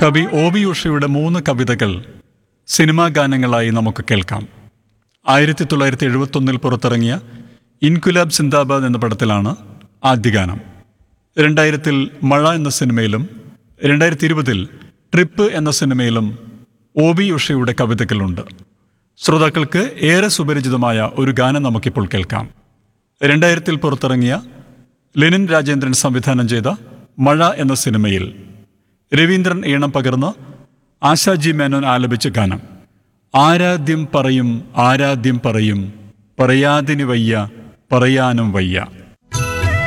കവി O V ഉഷയുടെ മൂന്ന് കവിതകൾ സിനിമാ ഗാനങ്ങളായി നമുക്ക് കേൾക്കാം ആയിരത്തി തൊള്ളായിരത്തി എഴുപത്തൊന്നിൽ പുറത്തിറങ്ങിയ ഇൻകുലാബ് സിന്ദാബാദ് എന്ന പടത്തിലാണ് ആദ്യ ഗാനം രണ്ടായിരത്തിൽ മഴ എന്ന സിനിമയിലും രണ്ടായിരത്തി ഇരുപതിൽ ട്രിപ്പ് എന്ന സിനിമയിലും ഒ വി ഉഷയുടെ കവിതകളുണ്ട് ശ്രോതാക്കൾക്ക് ഏറെ സുപരിചിതമായ ഒരു ഗാനം നമുക്കിപ്പോൾ കേൾക്കാം രണ്ടായിരത്തിൽ പുറത്തിറങ്ങിയ ലെനിൻ രാജേന്ദ്രൻ സംവിധാനം ചെയ്ത മഴ എന്ന സിനിമയിൽ രവീന്ദ്രൻ ഈണം പകർന്ന് ആശാജി മേനോൻ ആലപിച്ച ഗാനം ആരാധ്യം പറയും ആരാധ്യം പറയും പറയാതിന് വയ്യ പറയാനും വയ്യ